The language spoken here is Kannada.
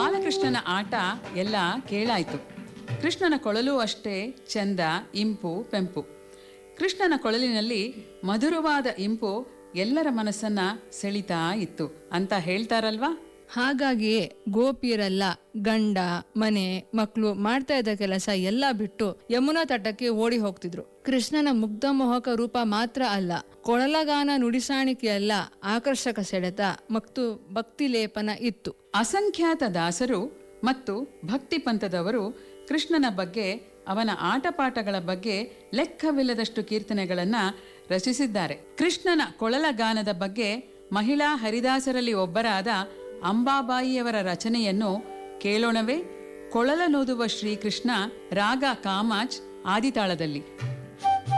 ಬಾಲಕೃಷ್ಣನ ಆಟ ಎಲ್ಲ ಕೇಳಾಯ್ತು ಕೃಷ್ಣನ ಕೊಳಲು ಅಷ್ಟೇ ಚಂದ ಇಂಪು ಪೆಂಪು ಕೃಷ್ಣನ ಕೊಳಲಿನಲ್ಲಿ ಮಧುರವಾದ ಇಂಪು ಎಲ್ಲರ ಮನಸ್ಸನ್ನ ಸೆಳಿತಾ ಇತ್ತು ಅಂತ ಹೇಳ್ತಾರಲ್ವಾ ಹಾಗಾಗಿಯೇ ಗೋಪಿಯರೆಲ್ಲ ಗಂಡ ಮನೆ ಮಕ್ಕಳು ಮಾಡ್ತಾ ಇದ್ದ ಕೆಲಸ ಎಲ್ಲ ಬಿಟ್ಟು ಯಮುನಾ ತಟಕ್ಕೆ ಓಡಿ ಹೋಗ್ತಿದ್ರು ಕೃಷ್ಣನ ಮುಗ್ಧ ಮೋಹಕ ರೂಪ ಮಾತ್ರ ಅಲ್ಲ ಕೊಳಲಗಾನ ನುಡಿಸಾಣಿಕೆಯಲ್ಲ ಆಕರ್ಷಕ ಸೆಳೆತ ಮತ್ತು ಭಕ್ತಿ ಲೇಪನ ಇತ್ತು ಅಸಂಖ್ಯಾತ ದಾಸರು ಮತ್ತು ಭಕ್ತಿ ಪಂಥದವರು ಕೃಷ್ಣನ ಬಗ್ಗೆ ಅವನ ಆಟಪಾಠಗಳ ಬಗ್ಗೆ ಲೆಕ್ಕವಿಲ್ಲದಷ್ಟು ಕೀರ್ತನೆಗಳನ್ನ ರಚಿಸಿದ್ದಾರೆ ಕೃಷ್ಣನ ಕೊಳಲ ಗಾನದ ಬಗ್ಗೆ ಮಹಿಳಾ ಹರಿದಾಸರಲ್ಲಿ ಒಬ್ಬರಾದ ಅಂಬಾಬಾಯಿಯವರ ರಚನೆಯನ್ನು ಕೇಳೋಣವೇ ಕೊಳಲನೋದುವ ಶ್ರೀಕೃಷ್ಣ ರಾಗ ಕಾಮಾಚ್ ಆದಿತಾಳದಲ್ಲಿ